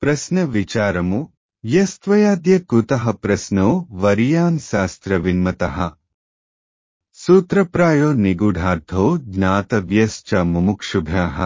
ప్రశ్న విచారము యస్త్వయాద్య కుతః ప్రశ్నో వరియాన్ శాస్త్రవిన్మతః సూత్రప్రాయో నిగూఢార్థో జ్ఞాతవ్యశ్చ ముముక్షుభ్యః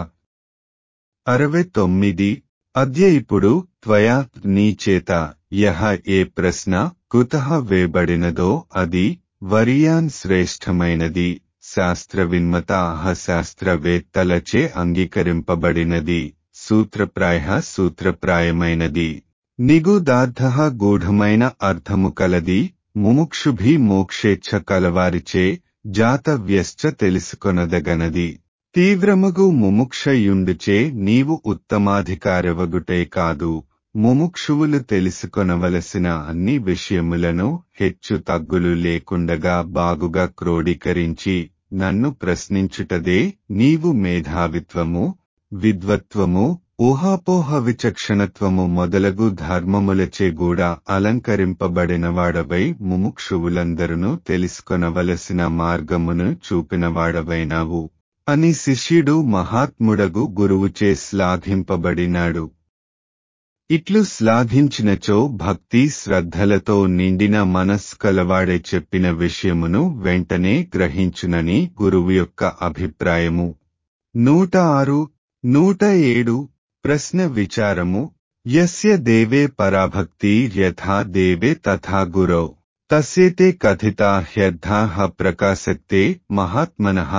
అరవై తొమ్మిది అద్య ఇప్పుడు త్వయా నీ చేత యహ ఏ ప్రశ్న కుతః వేబడినదో అది వరియాన్ శ్రేష్టమైనది శాస్త్రవిన్మత అహ శాస్త్రవేత్తలచే అంగీకరింపబడినది సూత్రప్రాయ సూత్రప్రాయమైనది నిగూదార్థ గూఢమైన అర్థము కలది ముముక్షుభి మోక్షేచ్ఛ కలవారిచే జాతవ్యశ్చ తెలుసుకొనదగనది తీవ్రమగు ముముక్షయుండుచే నీవు ఉత్తమాధికారవగుటే కాదు ముముక్షువులు తెలుసుకొనవలసిన అన్ని విషయములను హెచ్చు తగ్గులు లేకుండగా బాగుగా క్రోడీకరించి నన్ను ప్రశ్నించుటదే నీవు మేధావిత్వము విద్వత్వము ఊహాపోహ విచక్షణత్వము మొదలగు ధర్మములచే కూడా అలంకరింపబడినవాడవై ముముక్షువులందరూ తెలుసుకొనవలసిన మార్గమును చూపినవాడవైనావు అని శిష్యుడు మహాత్ముడగు గురువుచే శ్లాఘింపబడినాడు ఇట్లు శ్లాఘించినచో భక్తి శ్రద్ధలతో నిండిన మనస్సు కలవాడే చెప్పిన విషయమును వెంటనే గ్రహించునని గురువు యొక్క అభిప్రాయము నూట ఆరు నూట ఏడు ప్రశ్న విచారము యస్య దేవే పరాభక్తి యథా దేవే తథా గురౌ తస్యేతే కథితా హ్యర్థాః ప్రకాశక్తే మహాత్మనః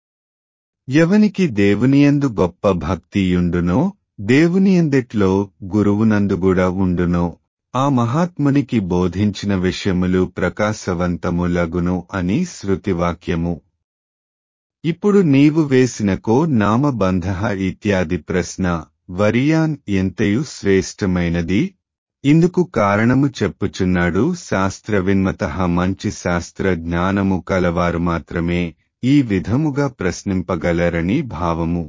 ఎవనికి దేవునియందు గొప్ప భక్తియుండునో దేవునియందెట్లో గురువునందు కూడా ఉండునో ఆ మహాత్మునికి బోధించిన విషయములు ప్రకాశవంతములగును అని శృతివాక్యము ఇప్పుడు నీవు వేసినకో నామబంధ ఇత్యాది ప్రశ్న వరియాన్ ఎంతయు శ్రేష్టమైనది ఇందుకు కారణము చెప్పుచున్నాడు శాస్త్రవిన్మత మంచి శాస్త్ర జ్ఞానము కలవారు మాత్రమే ఈ విధముగా ప్రశ్నింపగలరని భావము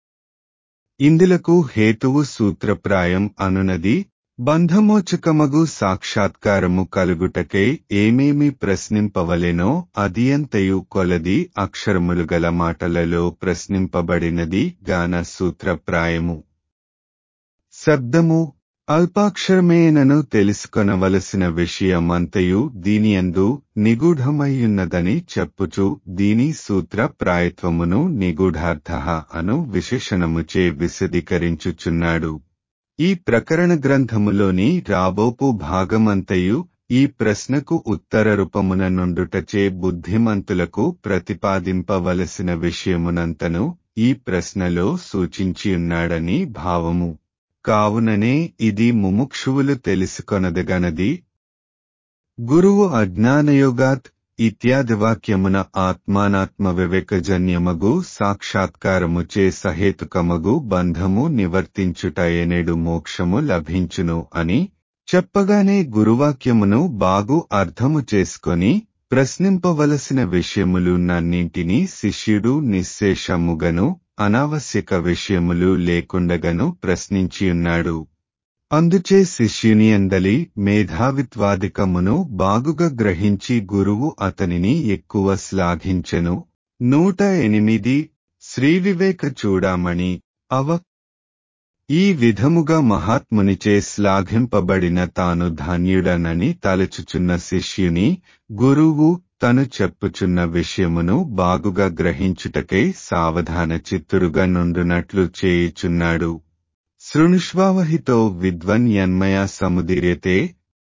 ఇందులకు హేతువు సూత్రప్రాయం అనునది బంధమోచకమగు సాక్షాత్కారము కలుగుటకై ఏమేమి ప్రశ్నింపవలెనో అదియంతయు కొలది అక్షరములు గల మాటలలో ప్రశ్నింపబడినది గాన సూత్రప్రాయము శబ్దము అల్పాక్షరమేనను తెలుసుకొనవలసిన విషయమంతయు దీనియందు నిగూఢమయ్యున్నదని చెప్పుచు దీని సూత్ర ప్రాయత్వమును నిగూఢార్థ అను విశేషణముచే విశదీకరించుచున్నాడు ఈ ప్రకరణ గ్రంథములోని రాబోపు భాగమంతయు ఈ ప్రశ్నకు ఉత్తర రూపమున నుండుటచే బుద్ధిమంతులకు ప్రతిపాదింపవలసిన విషయమునంతను ఈ ప్రశ్నలో సూచించియున్నాడని భావము కావుననే ఇది ముముక్షువులు తెలుసుకొనదగనది గురువు అజ్ఞానయోగాత్ ఇత్యాది వాక్యమున ఆత్మానాత్మ వివేకజన్యమగు సాక్షాత్కారముచే సహేతుకమగు బంధము నివర్తించుటయనేడు మోక్షము లభించును అని చెప్పగానే గురువాక్యమును బాగు అర్థము చేసుకొని ప్రశ్నింపవలసిన విషయములు నన్నింటినీ శిష్యుడు నిశ్శేషముగను అనావశ్యక విషయములు లేకుండగను ప్రశ్నించియున్నాడు అందుచే శిష్యుని అందలి మేధావిత్వాదికమును బాగుగా గ్రహించి గురువు అతనిని ఎక్కువ శ్లాఘించెను నూట ఎనిమిది శ్రీవివేక చూడామణి అవ ఈ విధముగా మహాత్మునిచే శ్లాఘింపబడిన తాను ధన్యుడనని తలచుచున్న శిష్యుని గురువు తను చెప్పుచున్న విషయమును బాగుగా గ్రహించుటకై సావధాన చిత్తురుగా నుండునట్లు చేయుచున్నాడు శృణుష్వావహితో విద్వన్ యన్మయా సముదీర్యతే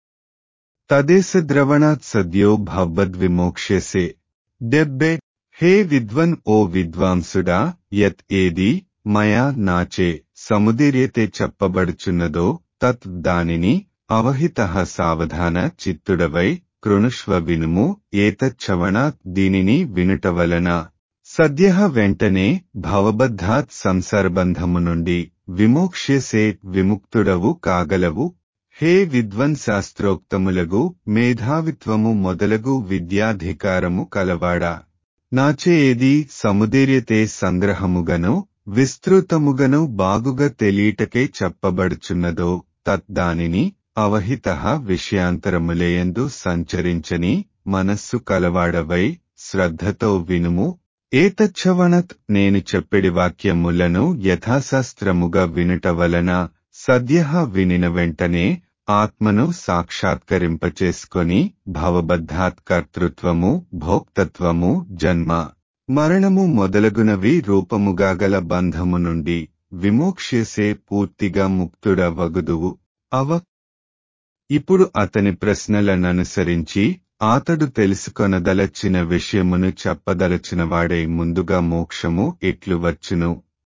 తదేశ ద్రవణాత్ సద్యో భవద్విమోక్ష్యసే దెబ్బే హే విద్వన్ ఓ విద్వాంసుడా యత్ ఏది మయా నాచే సముదీర్యతే చెప్పబడుచున్నదో తత్ దానిని అవహిత సావధాన చిత్తుడవై కృణుష్వ వినుము ఏతచ్చవణాత్ దీనిని వినుట వలన సద్య వెంటనే భవబద్ధాత్ సంసారబంధము నుండి విమోక్ష్యసే విముక్తుడవు కాగలవు హే విద్వన్ శాస్త్రోక్తములగు మేధావిత్వము మొదలగు విద్యాధికారము కలవాడా నాచే ఏది సముదీర్యతే సంగ్రహముగను విస్తృతముగను బాగుగా తెలియటకే చెప్పబడుచున్నదో తద్దానిని అవహిత విషయాంతరములేయందు సంచరించని మనస్సు కలవాడవై శ్రద్ధతో వినుము ఏతచ్చవణత్ నేను చెప్పెడి వాక్యములను యథాశాస్త్రముగా వినుట వలన సద్య వినిన వెంటనే ఆత్మను సాక్షాత్కరింపచేసుకొని భవబద్ధాత్ కర్తృత్వము భోక్తత్వము జన్మ మరణము మొదలగునవి రూపముగాగల బంధము నుండి విమోక్షేసే పూర్తిగా ముక్తుడవగుదువు అవ ఇప్పుడు అతని ప్రశ్నలననుసరించి అతడు తెలుసుకొనదలచిన విషయమును చెప్పదలచినవాడై ముందుగా మోక్షము ఎట్లు వచ్చును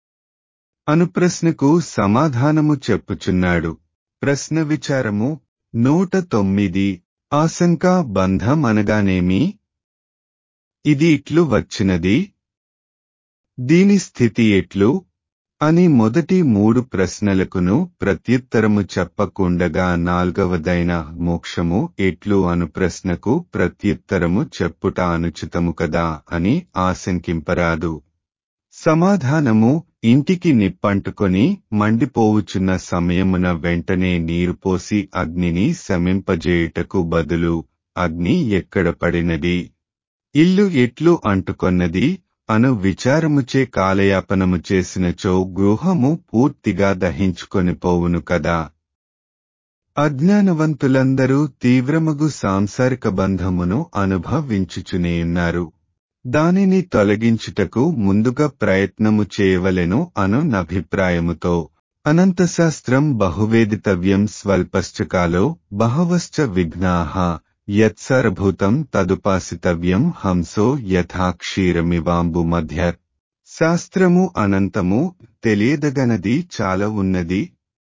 అనుప్రశ్నకు సమాధానము చెప్పుచున్నాడు ప్రశ్న విచారము నూట తొమ్మిది ఆశంకా బంధం అనగానేమి ఇది ఇట్లు వచ్చినది దీని స్థితి ఎట్లు అని మొదటి మూడు ప్రశ్నలకును ప్రత్యుత్తరము చెప్పకుండగా నాల్గవదైన మోక్షము ఎట్లు అను ప్రశ్నకు ప్రత్యుత్తరము చెప్పుట అనుచితము కదా అని ఆశంకింపరాదు సమాధానము ఇంటికి నిప్పంటుకొని మండిపోవుచున్న సమయమున వెంటనే నీరు పోసి అగ్నిని శమింపజేయుటకు బదులు అగ్ని ఎక్కడ పడినది ఇల్లు ఎట్లు అంటుకొన్నది అను విచారముచే కాలయాపనము చేసినచో గృహము పూర్తిగా దహించుకొని పోవును కదా అజ్ఞానవంతులందరూ తీవ్రమగు సాంసారిక బంధమును అనుభవించుచునేయున్నారు దానిని తొలగించుటకు ముందుగా ప్రయత్నము చేయవలెను అను నభిప్రాయముతో అనంతశాస్త్రం బహువేదితవ్యం స్వల్పశ్చకాలో బహవశ్చ విఘ్నాః యత్సరభూతం తదుపాసితవ్యం హంసో యథా క్షీరమివాంబు మధ్య శాస్త్రము అనంతము తెలియదగనది చాలా ఉన్నది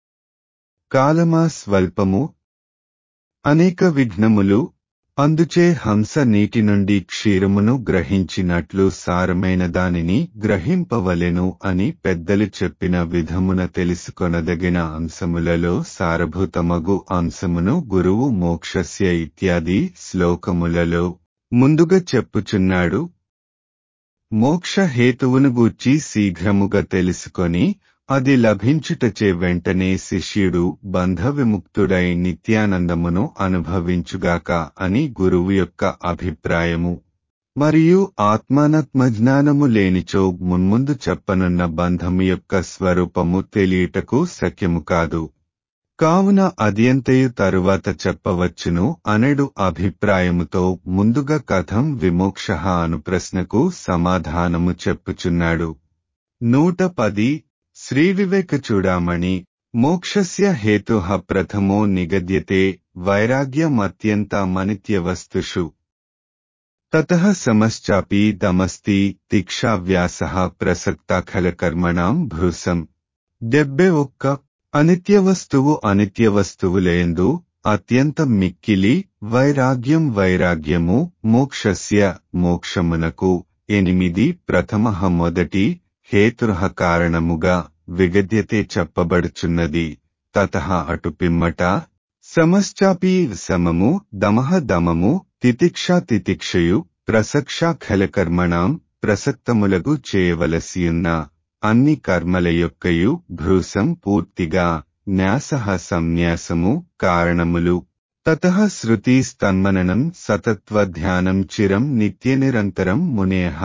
కాలమా స్వల్పము అనేక విఘ్నములు అందుచే హంస నీటి నుండి క్షీరమును గ్రహించినట్లు సారమైన దానిని గ్రహింపవలెను అని పెద్దలు చెప్పిన విధమున తెలుసుకొనదగిన అంశములలో సారభూతమగు అంశమును గురువు మోక్షస్య ఇత్యాది శ్లోకములలో ముందుగా చెప్పుచున్నాడు మోక్ష హేతువును గూర్చి శీఘ్రముగా తెలుసుకొని అది లభించుటచే వెంటనే శిష్యుడు బంధ విముక్తుడై నిత్యానందమును అనుభవించుగాక అని గురువు యొక్క అభిప్రాయము మరియు ఆత్మానత్మజ్ఞానము లేనిచో మున్ముందు చెప్పనున్న బంధము యొక్క స్వరూపము తెలియుటకు శక్యము కాదు కావున అదియంతయు తరువాత చెప్పవచ్చును అనడు అభిప్రాయముతో ముందుగా కథం విమోక్ష అను ప్రశ్నకు సమాధానము చెప్పుచున్నాడు నూట పది శ్రీ వివేక చూడామణి మోక్షస్య హేతు ప్రథమో నిగద్యతే వైరాగ్యమత్యంతమనిత్యవస్తుషు తతః సమశ్చాపి దమస్తి తిక్షావ్యాస ప్రసక్తాఖలకర్మణాం భృసం దెబ్బె ఒక్క అనిత్యవస్తువు అనిత్యవస్తువులేందు అత్యంతం మిక్కిలి వైరాగ్యం వైరాగ్యము మోక్షస్య మోక్షమునకు ఎనిమిది ప్రథమ మొదటి హేతురః కారణముగా విగద్యతే చెప్పబడుచున్నది తత అటు పిమ్మట సమశ్చాపి సమము దమః దమము తితిక్ష తితిక్షయు ప్రసక్ష ఖలకర్మణాం ప్రసక్తములగు చేయవలసియున్న అన్ని కర్మల యొక్కయు భ్రూసం పూర్తిగా న్యాస సంన్యాసము కారణములు తత శృతి స్తన్మననం సతత్వధ్యానం చిరం నిత్యనిరంతరం మునేహ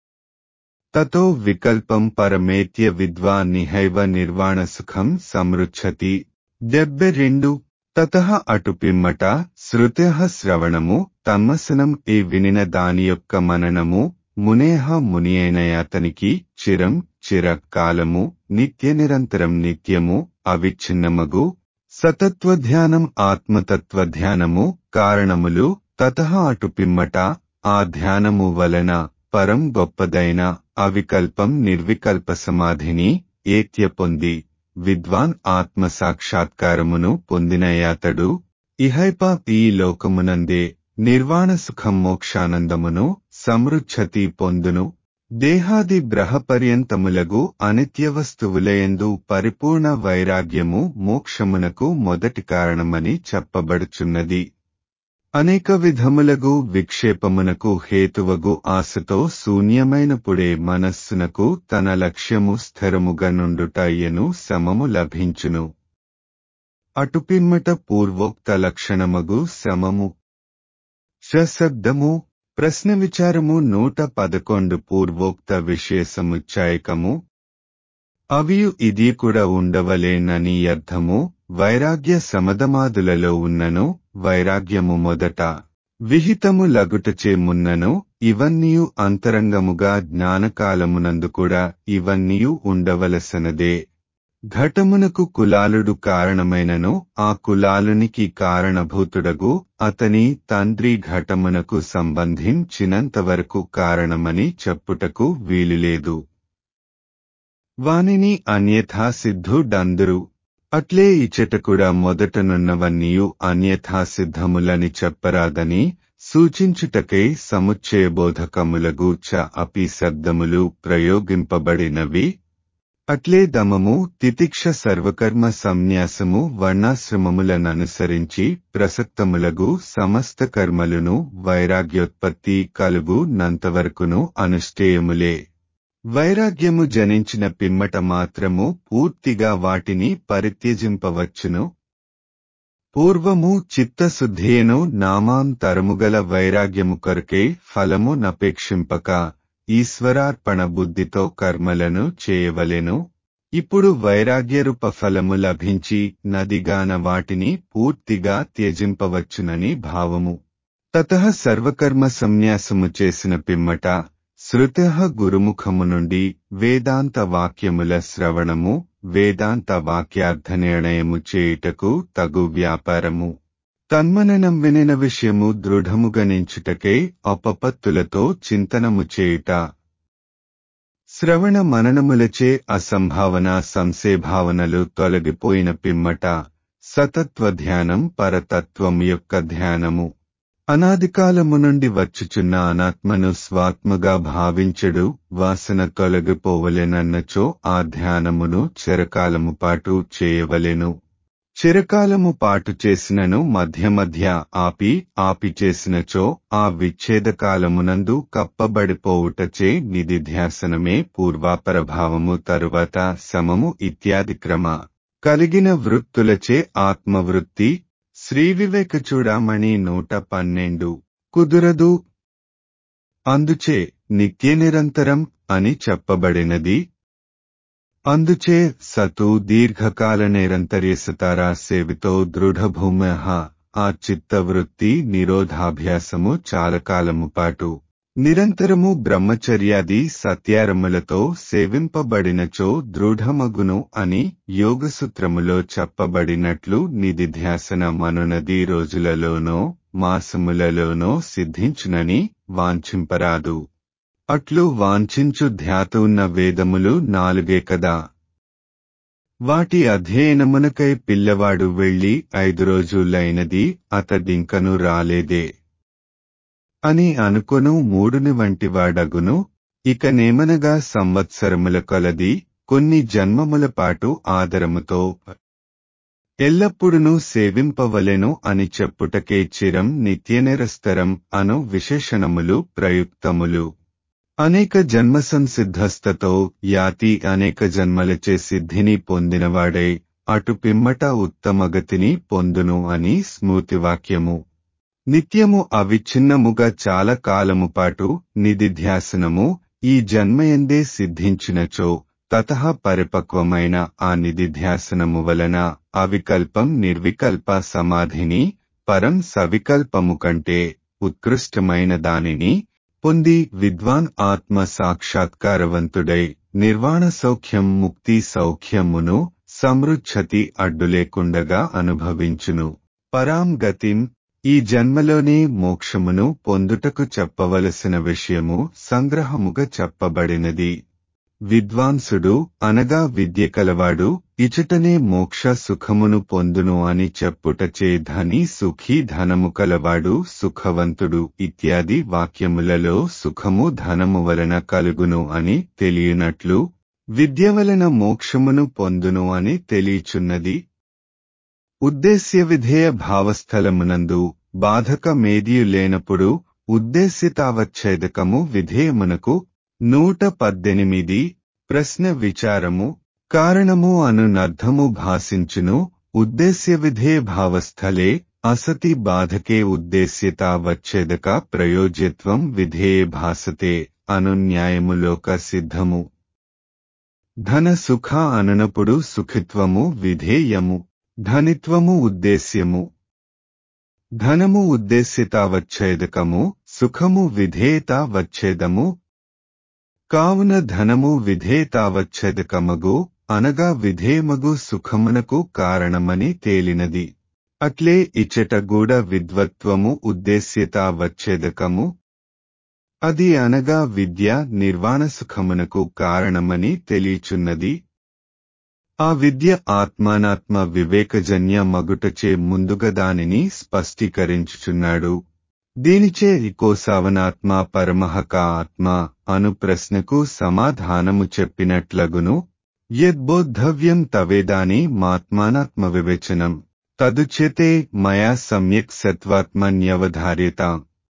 తతో వికల్పం పరమేత్య విద్వా నిహైవ నిర్వాణ సుఖం సమృచ్చతి దెబ్బె రెండు తత అటు పిమ్మట శృత శ్రవణము తన్మసనం ఈ వినిన దాని యొక్క మననము మునేహ మునియైనయాతనికి చిరం చిరకాలము నిత్య నిరంతరం నిత్యము అవిచ్ఛిన్నమగు సతత్వధ్యానం ఆత్మతత్వధ్యానము కారణములు తత అటు పిమ్మట ఆ ధ్యానము వలన పరం గొప్పదైన అవికల్పం నిర్వికల్ప సమాధిని ఏత్య పొంది విద్వాన్ ఆత్మ సాక్షాత్కారమును పొందినయాతడు ఇహైప ఈ లోకమునందే నిర్వాణ సుఖం మోక్షానందమును సమృచ్ఛతి పొందును దేహాది బ్రహపర్యంతములగు అనిత్య వస్తువులయందు పరిపూర్ణ వైరాగ్యము మోక్షమునకు మొదటి కారణమని చెప్పబడుచున్నది అనేక విధములగు విక్షేపమునకు హేతువగు ఆశతో శూన్యమైనప్పుడే మనస్సునకు తన లక్ష్యము స్థిరముగా నుండుటయ్యను సమము లభించును అటుపిమ్మట పూర్వోక్త లక్షణమగు సమము శబ్దము ప్రశ్న విచారము నూట పదకొండు పూర్వోక్త విశేషముచ్చాయకము అవియు ఇది కూడా ఉండవలేనని అర్థము వైరాగ్య సమధమాదులలో ఉన్నను వైరాగ్యము మొదట విహితము లగుటచే మున్నను ఇవన్నీయు అంతరంగముగా జ్ఞానకాలమునందు కూడా ఇవన్నీయు ఉండవలసనదే ఘటమునకు కులాలుడు కారణమైనను ఆ కులాలునికి కారణభూతుడగు అతని తండ్రి ఘటమునకు సంబంధించినంతవరకు కారణమని చెప్పుటకు వీలులేదు వానిని అన్యథా సిద్ధుడందురు అట్లే ఇచ్చట కూడా మొదటనున్నవన్నీయు అన్యథా సిద్ధములని చెప్పరాదని సూచించుటకై సముచ్చయబోధకములగు చ అపి శబ్దములు ప్రయోగింపబడినవి అట్లే దమము తితిక్ష సర్వకర్మ సంన్యాసము వర్ణాశ్రమములననుసరించి ప్రసక్తములగు సమస్త కర్మలును వైరాగ్యోత్పత్తి కలుగు నంతవరకును అనుష్ఠేయములే వైరాగ్యము జనించిన పిమ్మట మాత్రము పూర్తిగా వాటిని పరిత్యజింపవచ్చును పూర్వము చిత్తశుద్ధియను నామాంతరముగల వైరాగ్యము కొరకే ఫలము నపేక్షింపక ఈశ్వరార్పణ బుద్ధితో కర్మలను చేయవలెను ఇప్పుడు వైరాగ్యరూప ఫలము లభించి నదిగాన వాటిని పూర్తిగా త్యజింపవచ్చునని భావము తత సర్వకర్మ సంన్యాసము చేసిన పిమ్మట శృత గురుముఖము నుండి వేదాంత వాక్యముల శ్రవణము వేదాంత వాక్యార్థ నిర్ణయము చేయుటకు తగు వ్యాపారము తన్మననం వినిన విషయము దృఢముగనించుటకై అపపత్తులతో చింతనము చేయుట శ్రవణ మననములచే అసంభావన సంశయభావనలు తొలగిపోయిన పిమ్మట సతత్వ ధ్యానం పరతత్వం యొక్క ధ్యానము అనాదికాలము నుండి వచ్చుచున్న అనాత్మను స్వాత్మగా భావించడు వాసన తొలగిపోవలెనన్నచో ఆ ధ్యానమును చిరకాలము పాటు చేయవలెను చిరకాలము పాటు చేసినను మధ్య మధ్య ఆపి ఆపి చేసినచో ఆ విచ్ఛేదకాలమునందు కప్పబడిపోవుటచే నిధిధ్యాసనమే పూర్వాపరభావము తరువాత సమము ఇత్యాది క్రమ కలిగిన వృత్తులచే ఆత్మవృత్తి శ్రీ వివేక చూడామణి నూట పన్నెండు కుదురదు అందుచే నిత్య నిరంతరం అని చెప్పబడినది అందుచే సతు దీర్ఘకాల నిరంతర్యసతారా సేవితో దృఢభూమ ఆ చిత్తవృత్తి నిరోధాభ్యాసము చాలకాలము పాటు నిరంతరము బ్రహ్మచర్యాది సత్యారములతో సేవింపబడినచో దృఢమగును అని యోగసూత్రములో చెప్పబడినట్లు నిధిధ్యాసన మనునది రోజులలోనో మాసములలోనో సిద్ధించునని వాంఛింపరాదు అట్లు వాంఛించు ధ్యాత ఉన్న వేదములు నాలుగే కదా వాటి అధ్యయనమునకై పిల్లవాడు వెళ్లి ఐదు రోజులైనది అతడింకను రాలేదే అని అనుకొను మూడుని వంటివాడగును ఇక నేమనగా సంవత్సరముల కొలది కొన్ని జన్మముల పాటు ఆదరముతో ఎల్లప్పుడునూ సేవింపవలెను అని చెప్పుటకే చిరం నిత్యనిరస్తరం అను విశేషణములు ప్రయుక్తములు అనేక జన్మ సంసిద్ధస్తతో యాతి అనేక జన్మలచే సిద్ధిని పొందినవాడై అటు పిమ్మట ఉత్తమగతిని పొందును అని స్మృతివాక్యము నిత్యము అవిచ్ఛిన్నముగా చాలా కాలము పాటు నిధిధ్యాసనము ఈ జన్మయందే సిద్ధించినచో తత పరిపక్వమైన ఆ నిధిధ్యాసనము వలన అవికల్పం నిర్వికల్ప సమాధిని పరం సవికల్పము కంటే ఉత్కృష్టమైన దానిని పొంది విద్వాన్ ఆత్మ సాక్షాత్కారవంతుడై నిర్వాణ సౌఖ్యం ముక్తి సౌఖ్యమును సమృచ్ఛతి అడ్డులేకుండగా అనుభవించును పరాం గతిం ఈ జన్మలోనే మోక్షమును పొందుటకు చెప్పవలసిన విషయము సంగ్రహముగా చెప్పబడినది విద్వాంసుడు అనగా విద్య కలవాడు ఇచటనే మోక్ష సుఖమును పొందును అని చెప్పుటచే ధని సుఖీ ధనము కలవాడు సుఖవంతుడు ఇత్యాది వాక్యములలో సుఖము ధనము వలన కలుగును అని తెలియనట్లు విద్య వలన మోక్షమును పొందును అని తెలియచున్నది ఉద్దేశ్య విధేయ భావస్థలమునందు బాధక మేదియు లేనప్పుడు ఉద్దేశ్యతావచ్ఛేదకము విధేయమునకు నూట పద్దెనిమిది ప్రశ్న విచారము కారణము అను నర్థము భాషించును ఉద్దేశ్య విధేయ భావస్థలే అసతి బాధకే ఉద్దేశ్యతావచ్ఛేదక ప్రయోజ్యత్వం విధేయ భాసతే అను న్యాయములోక సిద్ధము ధన సుఖ అననప్పుడు సుఖిత్వము విధేయము ధనిత్వము ఉద్దేశ్యము ధనము ఉద్దేశ్యతావచ్ఛేదకము సుఖము విధేయతావచ్ఛేదము కావున ధనము విధేయతావచ్ఛేదకమగు అనగా విధేయమగు సుఖమునకు కారణమని తేలినది అట్లే ఇచ్చట గూడ విద్వత్వము ఉద్దేశ్యతావచ్ఛేదకము అది అనగా విద్య నిర్వాణ సుఖమునకు కారణమని తెలియచున్నది ఆ విద్య ఆత్మానాత్మ వివేకజన్య మగుటచే ముందుగా దానిని స్పష్టీకరించుచున్నాడు దీనిచే కోసావనాత్మ పరమహక ఆత్మ అను ప్రశ్నకు సమాధానము చెప్పినట్లగును యద్బోద్ధవ్యం తవేదాని మాత్మానాత్మ వివేచనం తదుచ్యతే మయా సమ్యక్ సత్వాత్మన్యవధార్యత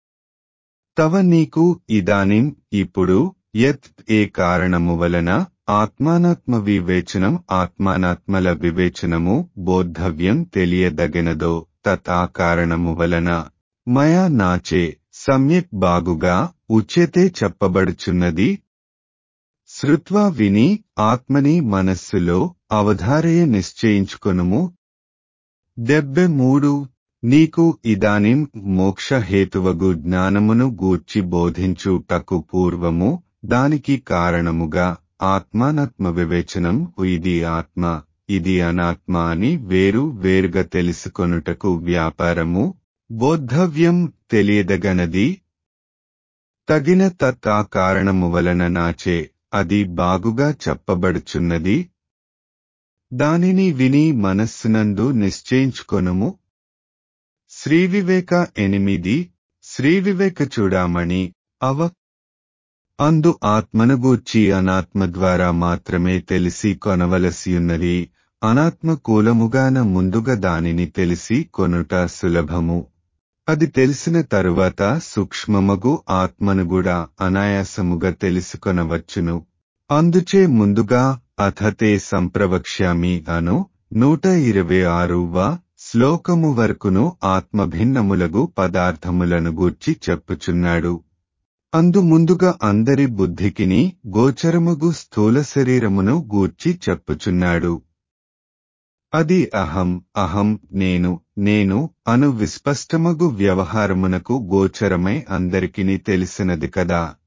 తవ నీకు ఇదానిం ఇప్పుడు యత్ ఏ కారణము వలన ఆత్మానాత్మ వివేచనం ఆత్మానాత్మల వివేచనము బోద్ధవ్యం తెలియదగినదో తత్ ఆ కారణము వలన మయా నాచే సమ్యక్ బాగుగా ఉచ్యతే చెప్పబడుచున్నది శృత్వా విని ఆత్మని మనస్సులో అవధారయ నిశ్చయించుకొనుము డెబ్బె మూడు నీకు ఇదానిం మోక్ష హేతువగు జ్ఞానమును గూర్చి బోధించుటకు పూర్వము దానికి కారణముగా ఆత్మానాత్మ వివేచనం ఇది ఆత్మ ఇది అనాత్మ అని వేరు వేరుగా తెలుసుకొనుటకు వ్యాపారము బోద్ధవ్యం తెలియదగనది తగిన తత్ ఆ కారణము వలన నాచే అది బాగుగా చెప్పబడుచున్నది దానిని విని మనస్సునందు నిశ్చయించుకొనుము శ్రీవివేక ఎనిమిది శ్రీవివేక చూడామణి అవ అందు ఆత్మనుగూర్చి అనాత్మ ద్వారా మాత్రమే తెలిసి కొనవలసియున్నది అనాత్మ కూలముగాన ముందుగా దానిని తెలిసి కొనుట సులభము అది తెలిసిన తరువాత సూక్ష్మమగు ఆత్మను కూడా అనాయాసముగా తెలుసుకొనవచ్చును అందుచే ముందుగా అథతే సంప్రవక్ష్యామి అను నూట ఇరవై ఆరువ శ్లోకము వరకును ఆత్మభిన్నములగు పదార్థములను గూర్చి చెప్పుచున్నాడు అందు ముందుగా అందరి బుద్ధికిని గోచరముగు స్థూల శరీరమును గూర్చి చెప్పుచున్నాడు అది అహం అహం నేను నేను అను విస్పష్టమగు వ్యవహారమునకు గోచరమై అందరికిని తెలిసినది కదా